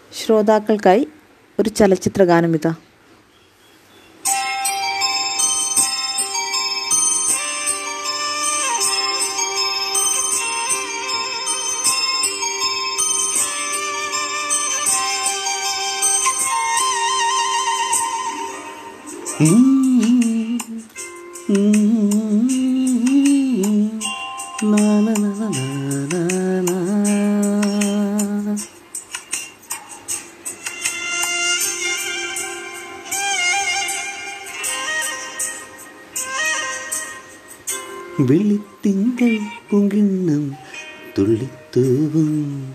ശ്രോതാക്കൾക്കായി ഒരു ചലച്ചിത്ര ഗാനം ഇതാ വെള്ളിത്തിങ്കൾ പൊങ്കിണ്ണം തുള്ളിത്തൂവും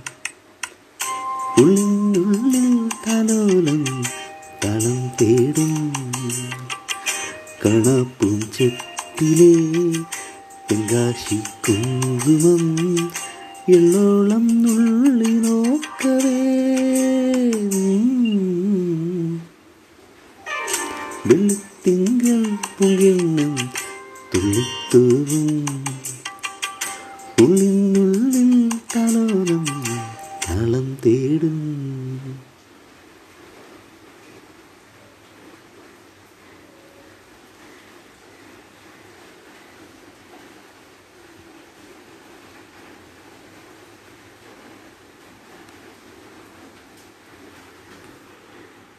ഉള്ളിനുള്ളിൽ തലോലം തളം തേടും കണപ്പും ചെത്തിലെ തെങ്കാശി കുങ്കുമം എള്ളോളം നുള്ളി നോക്കവേ വെള്ളിത്തിങ്കൾ പൊങ്കിണ്ണം തുള്ളിത്തൂവും ഉള്ളിനുള്ളിൽ തലോലം തളം തേടും